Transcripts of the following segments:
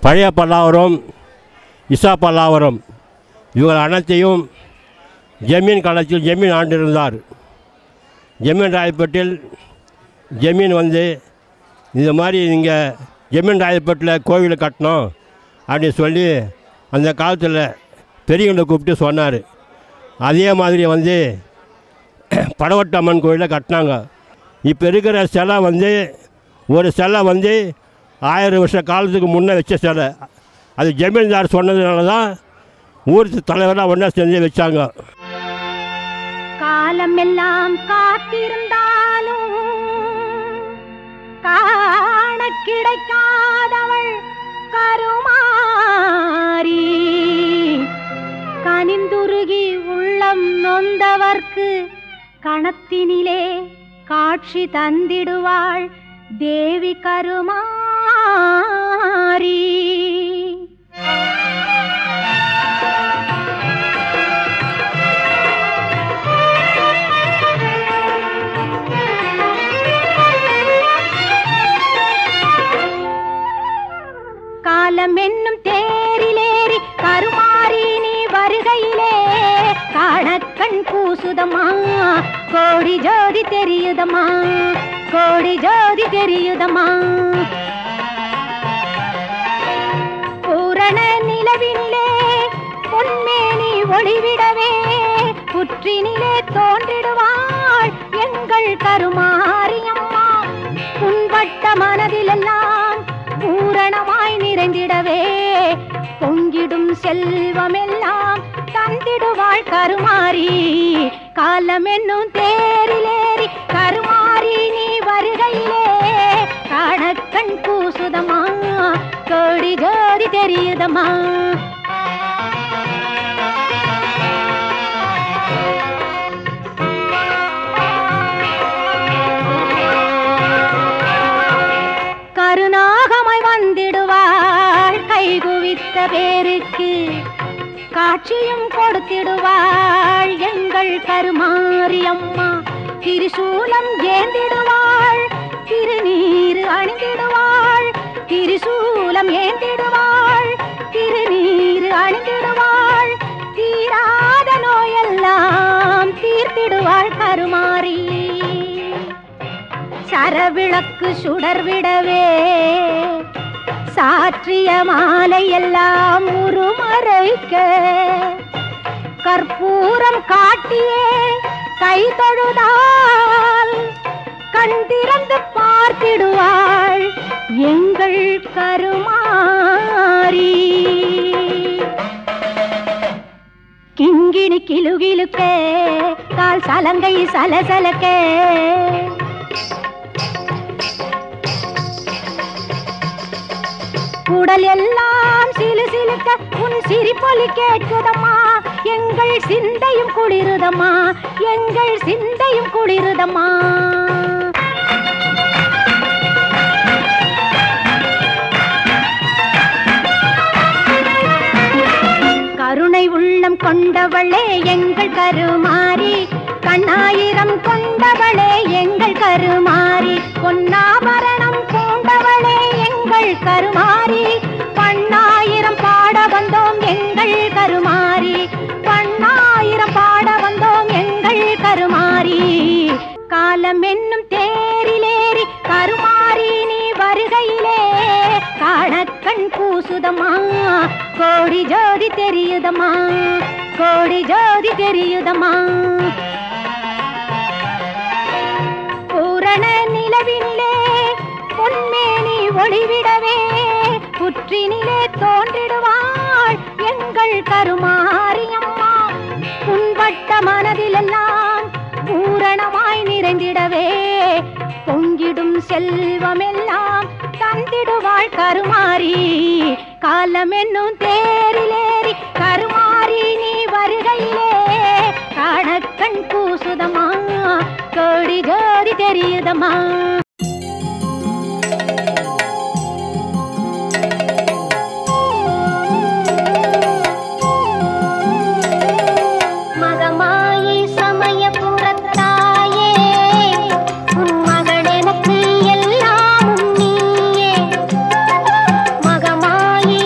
பழைய பல்லாவரம் இசா பல்லாவரம் இவர்கள் அனைத்தையும் ஜமீன் காலத்தில் ஜமீன் ஆண்டிருந்தார் ஜமீன் ராயப்பேட்டில் ஜமீன் வந்து இந்த மாதிரி இங்கே ஜமீன் ராயப்பேட்டில் கோவில் கட்டணும் அப்படின்னு சொல்லி அந்த காலத்தில் பெரியவங்களை கூப்பிட்டு சொன்னார் அதே மாதிரி வந்து படவட்ட அம்மன் கோயிலை கட்டினாங்க இப்போ இருக்கிற சிலை வந்து ஒரு சிலை வந்து ஆயிரம் வருஷ காலத்துக்கு முன்னே வச்ச சிலை அது ஜமீன்தார் சொன்னதுனால தான் ஊர் தலைவராக ஒன்றா செஞ்சு வச்சாங்க காலமெல்லாம் காத்திருந்தாலும் காண கிடைக்காதவள் கருமாரி கனிந்துருகி உள்ளம் நொந்தவர்க்கு கணத்தினிலே காட்சி தந்திடுவாள் தேவி கருமாரி காலம் என்னும் தேரிலேறி கருமாறி நீ வருகையிலே காணக்கண் கூசுதம்மா கோடி ஜோதி தெரியுதம்மா கோடி ஜோதி தெரியுதம்மா பூரண நிலவினிலே பொன்மேனி ஒளிவிடவே புற்றினிலே தோன்றிடுவாள் எங்கள் கருமாரியம்மா புண்பட்ட மனதிலெல்லாம் பூரணமாய் நிறைந்திடவே பொங்கிடும் செல்வமெல்லாம் தந்திடுவாள் கருமாரி காலம் என்னும் தேரிலேறி கருமாரி நீ வருகையிலே காணக்கண் கூசுதமா கோடி ஜோதி தெரியுதம்மா கருணாகமாய் வந்திடுவாள் கைகுவித்த பேருக்கு காட்சியும் கொடுத்திடுவாள் எங்கள் கருமாரி அம்மா திரிசூலம் ஏந்திடுவாள் திருநீர் அணிந்திடுவாள் திரிசூலம் ஏந்திடுவாள் திருநீர் அணிந்திடுவாள் தீராத நோயெல்லாம் தீர்த்திடுவாள் கருமாரி சரவிளக்கு சுடர் விடவே சாற்றிய மாலை எல்லாம் உருமறைக்க கற்பூரம் காட்டியே கை தொழுதால் கண் திறந்து பார்த்திடுவாள் எங்கள் கருமாரி கிங்கிணி கிலுகிலுக்க கால் சலங்கை சலசலக்க உடல் எல்லாம் சிலு சிலுக்க உன் சிரிப்பொலி கேட்குதம்மா எங்கள் சிந்தையும் குளிருதம்மா எங்கள் சிந்தையும் குளிருதம்மா கருணை உள்ளம் கொண்டவளே எங்கள் கருமாரி கண்ணாயிரம் கொண்டவளே எங்கள் கருமாரி பொன்னாபரணம் பூண்டவளே எங்கள் கருமாரி பண்ணாயிரம் பாட வந்தோம் எங்கள் கருமாரி பண்ணாயிரம் பாட வந்தோம் எங்கள் கருமாரி காலம் என்னும் தேரிலேறி கருமாரி நீ வருகையிலே காணக்கண் கூசுதம்மா கோடி ஜோதி தெரியுதம்மா கோடி ஜோதி தெரியுதம்மா பூரண நிலவினிலே பொன்மேனி ஒளிவிடவே புற்றினிலே தோன்றிடுவாள் எங்கள் கருமாரியம்மா புண்பட்ட மனதிலெல்லாம் பூரணமாய் நிறைந்திடவே பொங்கிடும் செல்வமெல்லாம் தந்திடுவாள் கருமாரி காலம் என்னும் தேரிலேறி கருமாரி நீ வருகையிலே காணக்கண் கூசுதம்மா கோடி ஜோதி தெரியுதம்மா மகமாயி சமயபுரத்தாயே உன் மகள் எனக்கு எல்லாம் நீயே மகமாயி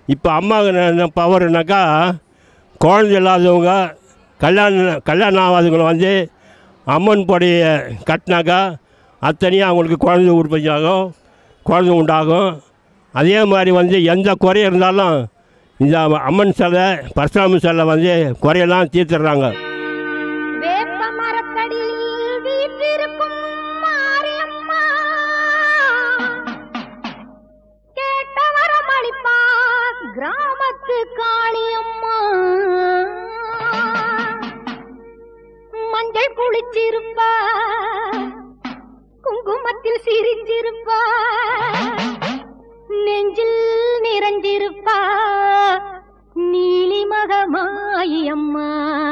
இப்போ அம்மா பவர்னாக்கா குழந்தை இல்லாதவங்க கல்யாணம் கல்யாணம் ஆகாதவங்களை வந்து அம்மன் பொடைய கட்டினாக்கா அத்தனையும் அவங்களுக்கு குழந்தை உற்பத்தி ஆகும் குழந்தை உண்டாகும் அதே மாதிரி வந்து எந்த குறை இருந்தாலும் இந்த அம்மன் சிலை பரசுராம சிலை வந்து குறையெல்லாம் தீர்த்துடுறாங்க வேப்ப மரத்தடியில் வீற்றிருக்கும் மாரியம்மா கேட்ட வரம் அளிப்பா கிராமத்து காளியம்மா மஞ்சள் குளிச்சிருப்பா குங்குமத்தில் சிரிச்சிருப்பா நெஞ்சில் நிறைஞ்சிருப்பா நீலி மகமாயி அம்மா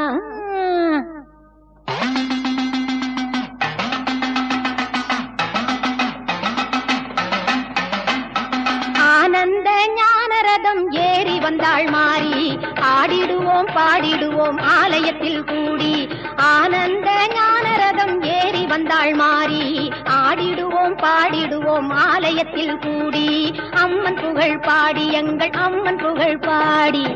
ஆனந்த ஞானரதம் ஏறி வந்தாள் மாறி ஆடிடுவோம் பாடிடுவோம் ஆலயத்தில் கூடி ஆனந்த ஞானரதம் ஏறி வந்தாள் மாறி ஆடிடுவோம் பாடிடுவோம் ஆலயத்தில் கூடி அம்மன் புகழ் பாடி எங்கள் அம்மன் புகழ் பாடி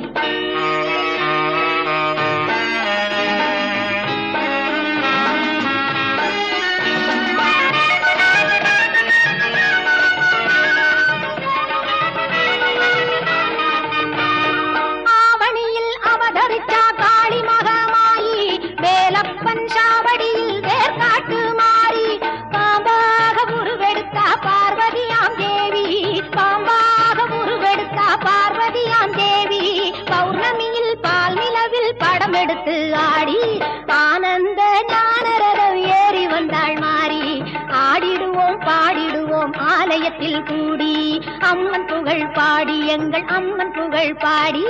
ஆவணியில் அவதரிச்சா காளி மகமாயி வேலப்பன் சாவடியில் வேர்காட்டு மாறி பாம்பாக உருவெடுத்தா பார்வதியாம் தேவி பாம்பாக உருவெடுத்தா பார்வதியாம் தேவி பௌர்ணமியில் பால் நிலவில் படம் எடுத்து ஆடி ஆனந்த ஞானரதம் ஏறி வந்தாள் மாறி ஆடிடுவோம் பாடிடுவோம் ஆலயத்தில் கூடி அம்மன் புகழ் பாடி எங்கள் அம்மன் புகழ் பாடி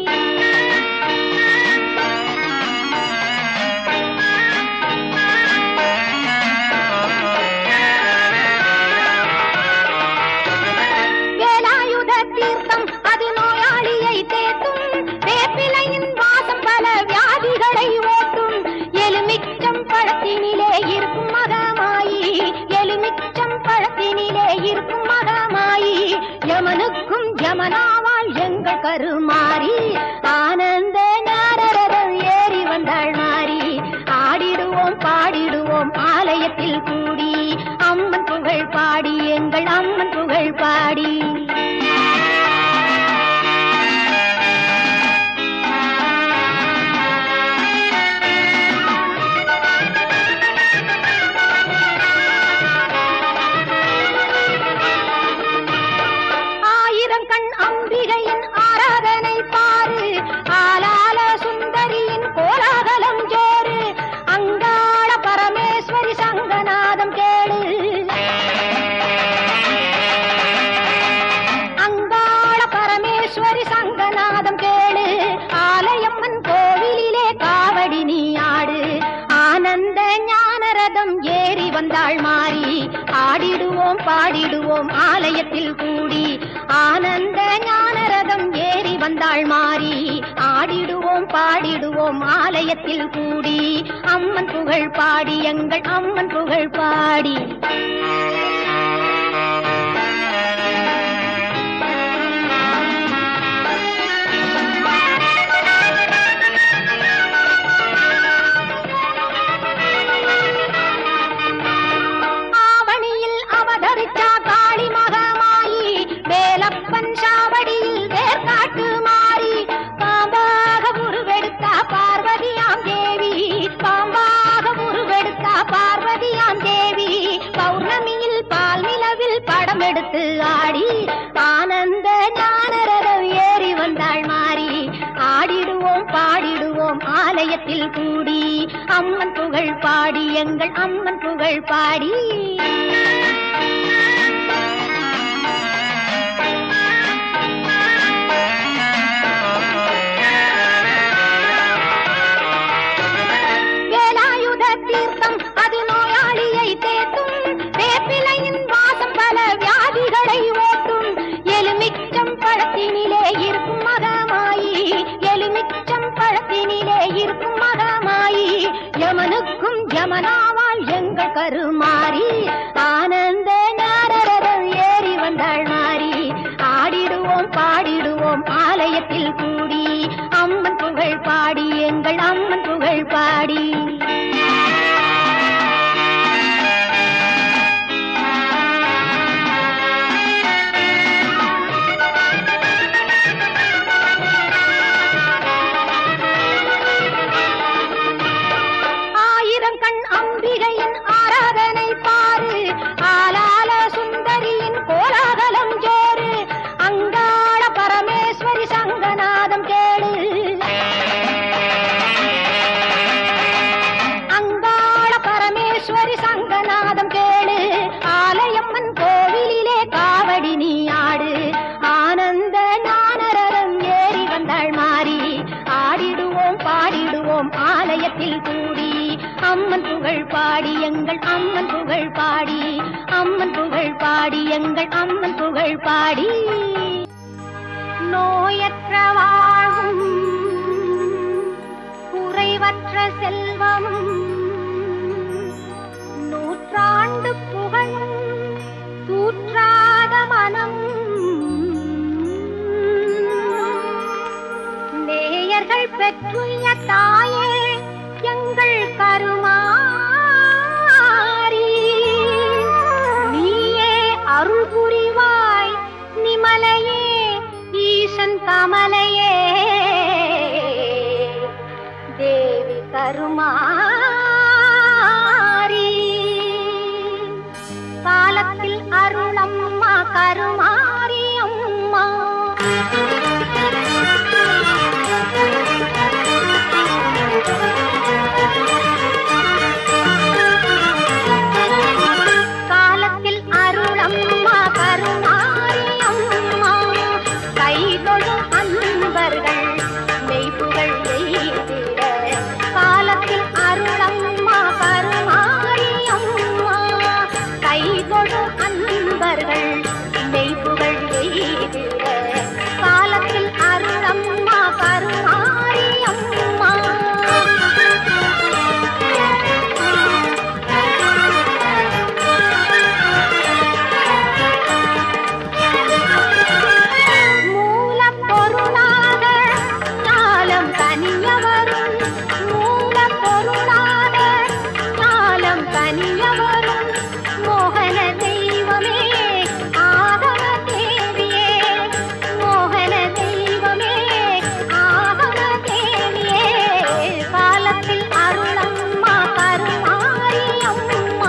வேலாயுத தீர்த்தம் அது நோயாளியை தேற்றும் வேப்பிலையின் வாசம் பல வியாதிகளை ஓட்டும் எலுமிச்சம் பழத்தினிலே இருக்கும் மகமாயி எலுமிச்சம் பழத்தினிலே இருக்கும் மகமாயி யமனுக்கும் யமனாவாள் எங்கள் கருமாறி ஆனந்த ஞானரதம் ஏறி வந்தாள் மாறி ஆடிடுவோம் பாடிடுவோம் ஆலயத்தில் கூடி அம்மன் புகழ் பாடி எங்கள் அம்மன் புகழ் பாடி ஆயிரம் கண் அம்பிகையின் ஆராதனை பாரு ஆலால சுந்தரியின் கோலாகலம் ஜோறு அங்காள பரமேஸ்வரி சங்கநாதம் கேளு அங்காள பரமேஸ்வரி சங்கநாதம் கேளு ஆலயம்மன் கோவிலிலே காவடி நீ ஆடு ஆனந்த ஞானரதம் ஏறி வந்தாள் மாறி ஆடிடுவோம் பாடிடுவோம் ஆலயத்தில் கூடி ஆனந்த ஞானரதம் ஏறி வந்தாள் மாறி ஆடிடுவோம் பாடிடுவோம் ஆலயத்தில் கூடி அம்மன் புகழ் பாடி எங்கள் அம்மன் புகழ் பாடி ஆவணியில் அவதரிச்சா காளி மகமாயி வேலப்பன் சாவடியில் வேர்காட்டு மாறி பாம்பாக உருவெடுத்தா பார்வதியாம் தேவி பாம்பாக உருவெடுத்தா பார்வதியாம் தேவி பௌர்ணமியில் பால் நிலவில் படம் எடுத்து ஆடி ஆனந்த ஞானரதம் ஏறி வந்தாள் மாறி ஆடிடுவோம் பாடிடுவோம் ஆலயத்தில் கூடி அம்மன் புகழ் பாடி எங்கள் அம்மன் புகழ் பாடி வேலாயுத தீர்த்தம் அது நோயாளியை தேற்றும் வேப்பிலையின் வாசம் பல வியாதிகளை ஓட்டும் எலுமிச்சம் பழத்தினிலே இருக்கும் மகமாயி எலுமிச்சம் பழத்தினிலே இருக்கும் மகமாயி யமனுக்கும் யமனாவாள் எங்கள் கருமாறி ஆனந்த ஞானரதம் ஏறி வந்தாள் மாறி ஆடிடுவோம் பாடிடுவோம் ஆ பாடி எங்கள் அம்மன் புகழ் பாடி நோயற்ற வாழ்வும் குறைவற்ற செல்வமும் நூற்றாண்டு புகழும் தூற்றாத மனம் நேயர்கள் பெற்றுய தாயே எங்கள் கருமாரி நீயே அருள் புரிவாய் நிமலையே ஈசன் கமலையே தேவி கருமாரி காலத்தில் அருளம்மா கருமாரி அம்மா காலத்தில் அருளம்மா கருமாரி அம்மா கை தொழும் அன்பர்கள் மெய்ப்புகள் எய்திட காலத்தில் அருளம்மா கருமாரி அம்மா கை தொழும் அன்பர்கள் மெய்ப்புகள் எய்திட காலத்தில் அருளம்மா கருமாரி அம்மா மூலப்பொருளாக ஞாலம் தனிய வரும் மூலப்பொருளாக ஞாலம் தனிய வரும் மோகன தெய்வமே ஆகம தேவியே மோகன தெய்வமே ஆகம தேவியே காலத்தில் அருளம்மா கருமாரி அம்மா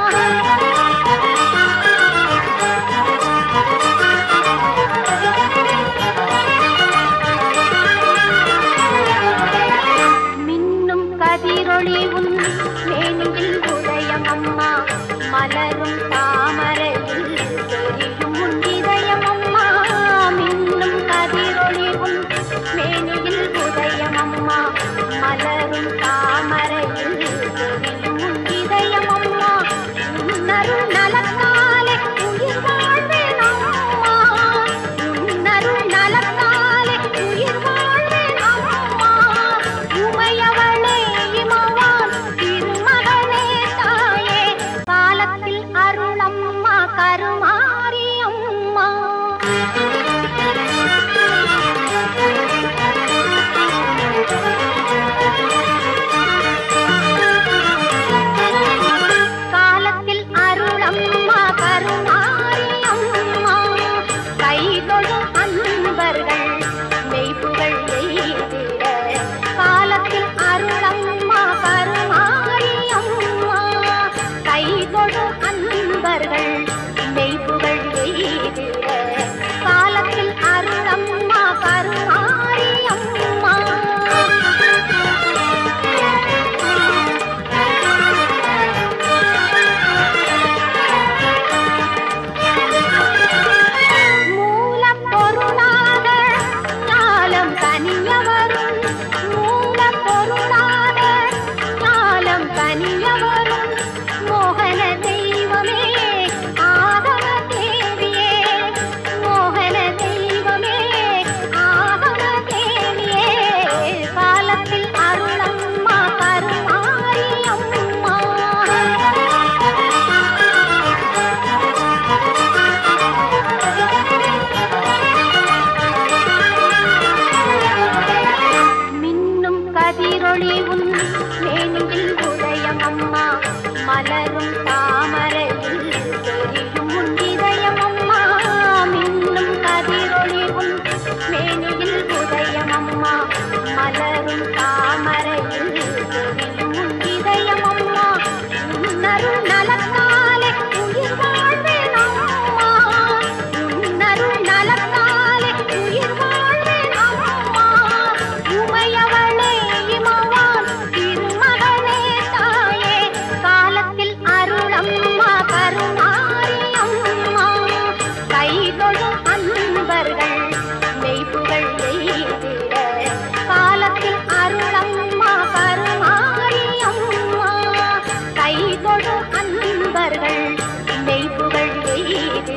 மின்னும் கதிரொளி உன் மேனியில் உதயம் அம்மா மலரும் தாமரையில் தெரியும் உன் இதயம் அம்மா மின்னும் கதிரொளி உன் மேனியில் உதயம் அம்மா மலரும் தாமரையில் தெரியும் உன் இதயம் அம்மா உன்னருள் நலத்தாலே உயிர் வாழ்வேன் அம்மா உன்னருள் நலத்தாலே உயிர் வாழ்வேன் அம்மா உமையவளே இமவான் திருமகளே தாயே காலத்தில் அருளம்மா கருமாரி அம்மா காலத்தில் அருளம்மா கருமாரி அம்மா கை தொழும் அன்பர்கள் மெய்ப்புகள் எய்திட காலத்தில் அருளம்மா கருமாரி அம்மா கை தொழும் அன்பர்கள் மெய்ப்புகள் எய்திட காலத்தில் அருளம்மா கருமாரி அம்மா மூலப்பொருளாக ஞாலம் தனிய வரும் மூலப்பொருளாக ஞாலம் தனிய வரும் மோகன தெய்வமே ஆகம தேவியே மோகன தெய்வமே ஆகம தேவியே காலத்தில் அருளம்மா கருமாரி அம்மா மின்னும் கதிரொளி உன் மேனியில் உதயம் அம்மா மலரும் தாமரையில் தெரியும் உன் இதயம் அம்மா மின்னும் கதிரொளி உன் மேனியில் உதயம் அம்மா மலரும் தாமரையில் தெரியும் உன் இதயம் அம்மா உன்னருள் நலத்தாலே உயிர் வாழ்வேன் அம்மா உன்னருள் நலத்தாலே உயிர் வாழ்வேன் அம்மா உமையவளே இமவான் திருமகளே தாயே காலத்தில் அருளம்மா கருமாரி அம்மா கை தொழும் அன்பர்கள் மெய்ப்புகள் எய்திட காலத்தில் அருளம்மா கருமாரி அம்மா கை தொழும் அன்பர்கள் மெய்ப்புகள் எய்திட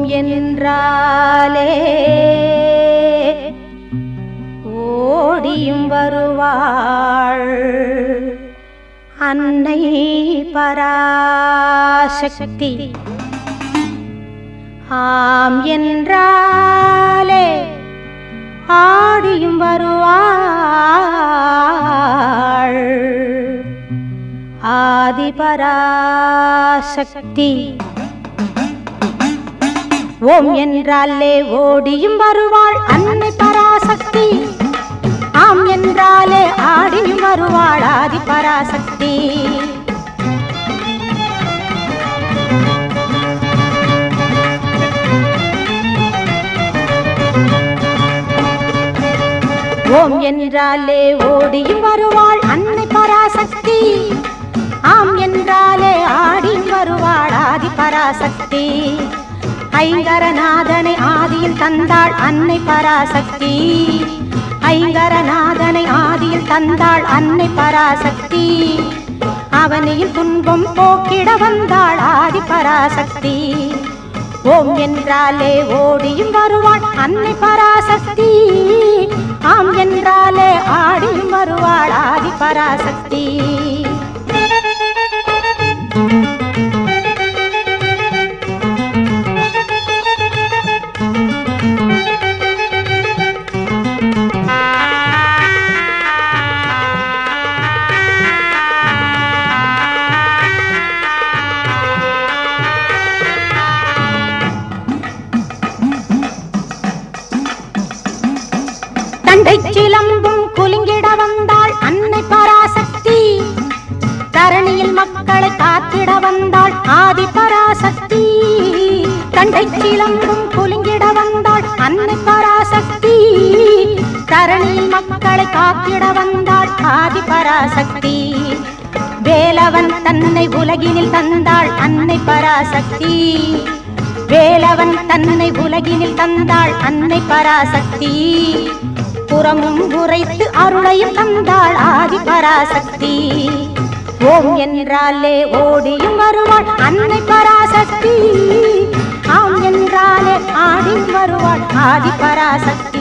என்றாலே ஓடியும் வருவாள் அன்னை பராசக்தி ஆம் என்றாலே ஆடியும் வருவாள் ஆதிபராசக்தி ஓம் என்றாலே ஓடியும் வருவாள் அன்னை பராசக்தி ஆம் என்றாலே ஆடியும் வருவாள் ஆதி பராசக்தி ஓம் என்றாலே ஓடியும் வருவாள் அன்னை பராசக்தி ஆம் என்றாலே ஆடியும் வருவாள் ஆதி பராசக்தி ஐங்கரநாதனை ஆதியில் தந்தாள் அன்னை பராசக்தி ஐங்கரநாதனை ஆதியில் தந்தாள் அன்னை பராசக்தி அவனியில் துன்பம் போக்கிட வந்தாள் ஆதி பராசக்தி ஓம் என்றாலே ஓடியும் வருவாள் அன்னை பராசக்தி ஆம் என்றாலே ஆடியும் வருவாள் ஆதி பராசக்தி தண்டை சிலம்பும் குலுங்கிட வந்தாள் அன்னை பராசக்தி தரணியில் மக்களை காத்திட வந்தாள் ஆதி பராசக்தி தண்டை சிலம்பும் குலுங்கிட வந்தாள் அன்னை பராசக்தி தரணியில் மக்களை காத்திட வந்தாள் ஆதி பராசக்தி வேலவன் தன்னை உலகினில் தந்தாள் அன்னை பராசக்தி வேலவன் தன்னை உலகினில் தந்தாள் அன்னை பராசக்தி புறமும் உரைத்து அருளையும் தந்தாள் ஆதி பராசக்தி ஓம் என்றாலே ஓடியும் வருவாள் அன்னை பராசக்தி ஆம் என்றாலே ஆடியும் வருவாள் ஆதி பராசக்தி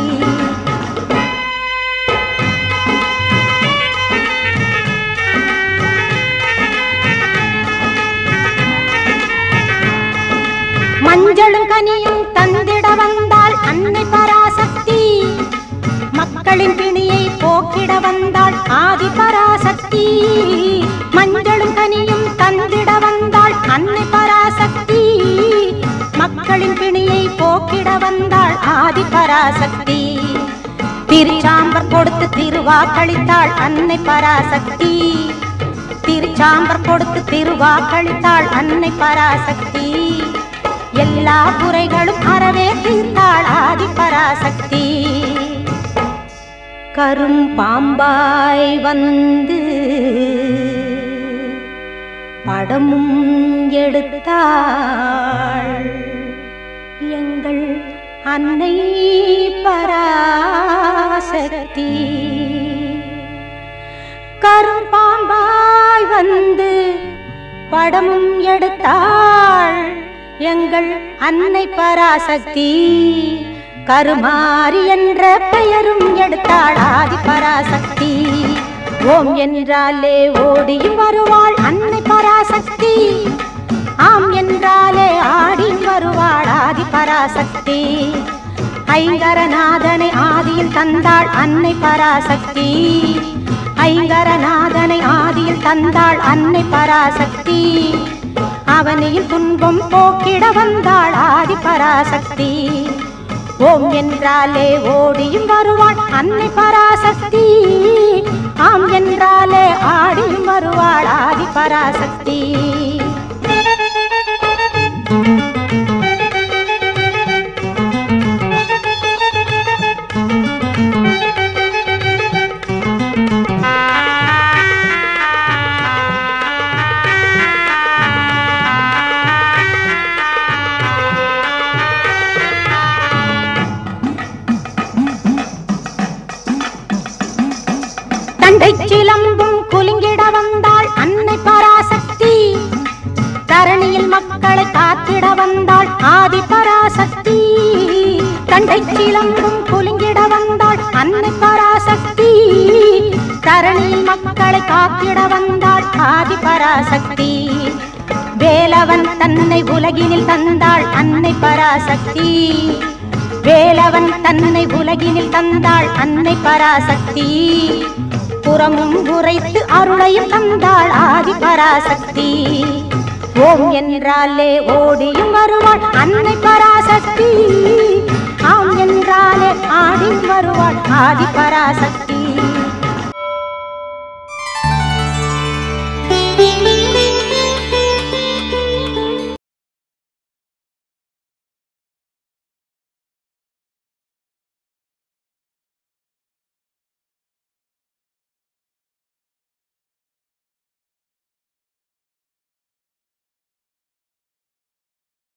மஞ்சளும் கனியும் தந்திட வந்தாள் அன்னை பராசக்தி மக்களின் பிணியை போக்கிட வந்தாள் ஆதி பராசக்தி மஞ்சளும் கனியும் தந்திட வந்தாள் அன்னை பராசக்தி மக்களின் பிணியை போக்கிட வந்தாள் ஆதி பராசக்தி திருச்சாம்பர் கொடுத்து திருவாக்களித்தாள் அன்னை பராசக்தி திருச்சாம்பர் கொடுத்து திருவாக்களித்தாள் அன்னை பராசக்தி எல்லா குறைகளும் அறவே தீர்த்தாள் ஆதி பராசக்தி கரும் பாம்பாய் வந்து படமும் எடுத்தாள் எங்கள் அன்னை பராசக்தி கரும்பாம்பாய் வந்து படமும் எடுத்தாள் எங்கள் அன்னை பராசக்தி கருமாரி என்ற பெயரும் எடுத்தாள் ஆதி பராசக்தி ஓம் என்றாலே ஓடியும் வருவாள் அன்னை பராசக்தி ஆம் என்றாலே ஆடி வருவாள் ஆதி பராசக்தி ஐங்கரநாதனை ஆதியில் தந்தாள் அன்னை பராசக்தி ஐங்கரநாதனை ஆதியில் தந்தாள் அன்னை பராசக்தி அவனியில் துன்பம் போக்கிட வந்தாள் ஆதி பராசக்தி ஓம் என்றாலே ஓடியும் வருவாள் அன்னை பராசக்தி ஆம் என்றாலே ஆடியும் வருவாள் ஆதி பராசக்தி தண்டை சிலம்பும் குலுங்கிட வந்தாள் அன்னை பராசக்தி தரணியில் மக்களை காத்திட வந்தாள் ஆதி பராசக்தி காத்திட வந்தாள் ஆதி பராசக்தி வேலவன் தன்னை உலகினில் தந்தாள் அன்னை பராசக்தி வேலவன் தன்னை உலகினில் தந்தாள் அன்னை பராசக்தி புறமும் உரைத்து அருளையும் தந்தாள் ஆதி பராசக்தி ஓம் என்றாலே ஓடியும் வருவாள் அன்னை பராசக்தி ஆம் என்றாலே ஆடியும் வருவாள் ஆதி பராசக்தி